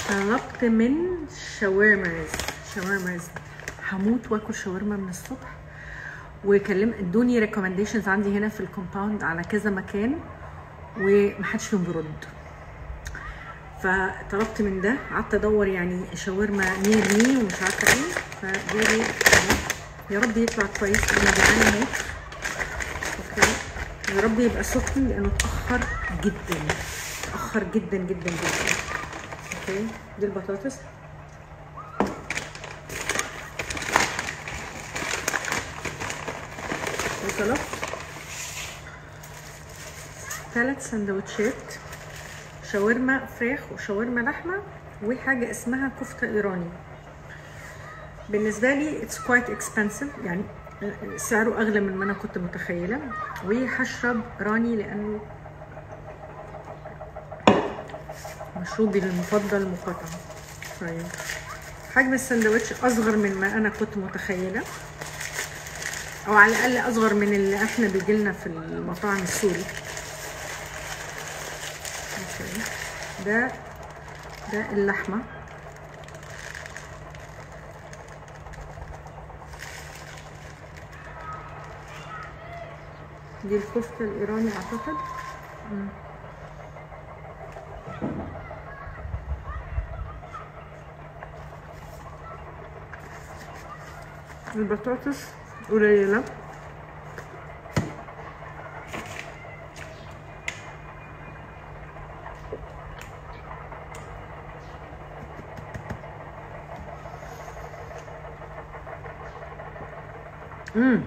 طلبت من شاورمرز شاورمرز هموت واكل شاورما من الصبح وكلم ادوني ريكومنديشنز عندي هنا في الكومباوند على كذا مكان ومحدش فيهم بيرد فطلبت من ده قعدت ادور يعني شاورما مين مين ومش عارفه ايه فجالي يا رب يطلع كويس انا جعانه موت اوكي يا رب يبقى سخن لانه اتاخر جدا اتاخر جدا جدا جدا اوكي دي البطاطس وطلبت ثلاث سندوتشات شاورما فراخ وشاورما لحمه وحاجه اسمها كفته ايراني بالنسبه لي اتس كويت اكسبنسيف يعني سعره اغلى من ما انا كنت متخيله وهشرب راني لانه مشروبي المفضل مقاطعه طيب حجم السندوتش اصغر من ما انا كنت متخيله او على الاقل اصغر من اللي احنا بيجيلنا في المطاعم السوري اوكي ده ده اللحمه دي الكفته الايراني اعتقد مم. البطاطس قليله امم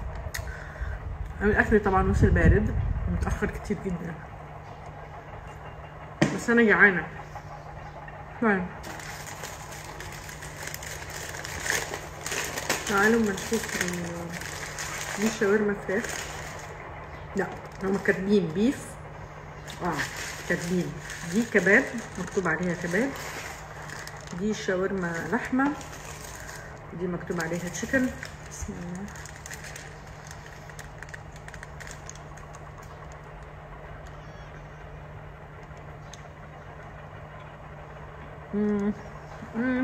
الاكل طبعا وصل بارد متاخر كتير جدا بس انا جعانه طيب تعالوا ما نشوف ال- دي شاورما فراخ لا هما كاتبين بيف اه كاتبين دي كباب مكتوب عليها كباب دي شاورما لحمه دي مكتوب عليها تشيكن بسم الله مم. مم.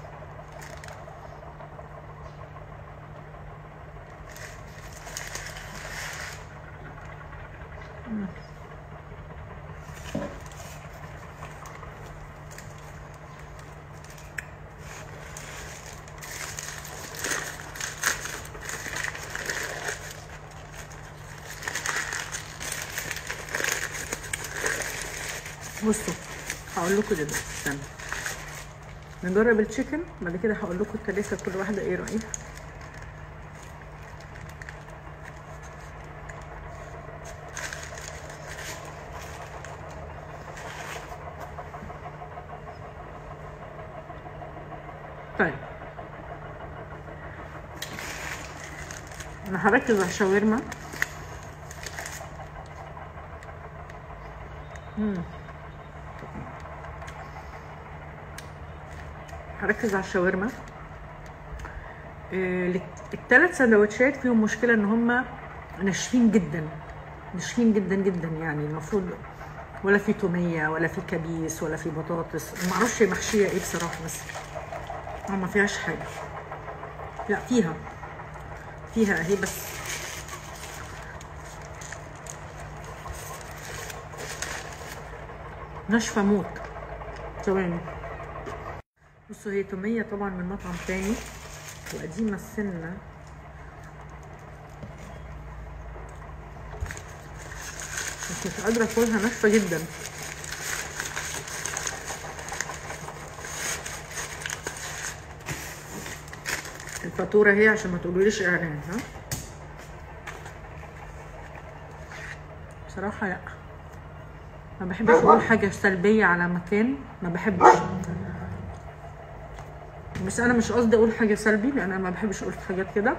مم. بصوا هقول لكم دلوقتي استنى نجرب التشيكن بعد كده هقول لكم التلاتة كل واحدة ايه رأيها طيب انا هركز على الشاورما مم. هركز على الشاورما آه، الثلاث سندوتشات فيهم مشكله ان هم ناشفين جدا ناشفين جدا جدا يعني المفروض ولا في توميه ولا في كبيس ولا في بطاطس ما اعرفش هي محشيه ايه بصراحه بس اه ما فيهاش حاجه لا فيها فيها اهي بس ناشفه موت ثواني بصوا هي تومية طبعا من مطعم تاني وقديمة السنة بس مش قادرة اكلها ناشفة جدا الفاتورة هي عشان ما تقولوليش اعلان ها بصراحة لا ما بحبش اقول حاجة سلبية على مكان ما بحبش بس انا مش قصدي اقول حاجه سلبي لان انا ما بحبش اقول حاجات كده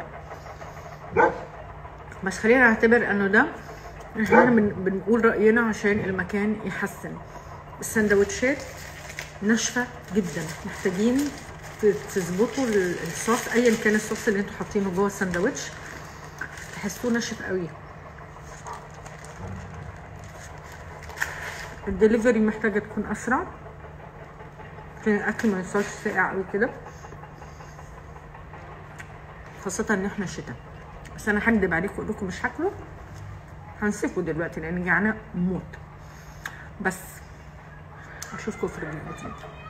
بس خلينا نعتبر انه ده احنا بن بنقول راينا عشان المكان يحسن السندوتشات ناشفه جدا محتاجين ت- تظبطوا ال- الصوص ايا كان الصوص اللي انتوا حاطينه جوه السندوتش تحسوه ناشف قوي الدليفري محتاجه تكون اسرع عشان الاكل ما يوصلش ساقع قوي كده خاصة ان احنا شتاء بس انا هكدب عليكم واقول لكم مش هاكله هنسيبه دلوقتي لان جعانة موت بس اشوفكم في رجل جديد